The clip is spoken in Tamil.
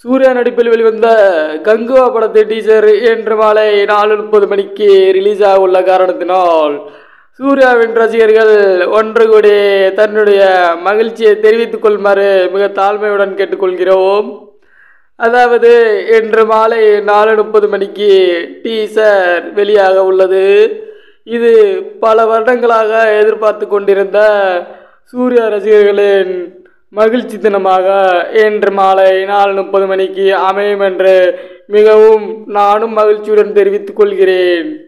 சூர்யா நடிப்பில் வெளிவந்த கங்குவா படத்து டீசர் இன்று மாலை நாலு முப்பது மணிக்கு ரிலீஸ் ஆக உள்ள காரணத்தினால் சூர்யாவின் ரசிகர்கள் ஒன்று கூடி தன்னுடைய மகிழ்ச்சியை தெரிவித்துக் கொள்ளுமாறு மிக தாழ்மையுடன் கேட்டுக்கொள்கிறோம் அதாவது இன்று மாலை நாலு முப்பது மணிக்கு டீசர் வெளியாக உள்ளது இது பல வருடங்களாக எதிர்பார்த்து கொண்டிருந்த சூர்யா ரசிகர்களின் மகிழ்ச்சி தினமாக இன்று மாலை நாலு முப்பது மணிக்கு அமையும் என்று மிகவும் நானும் மகிழ்ச்சியுடன் தெரிவித்துக் கொள்கிறேன்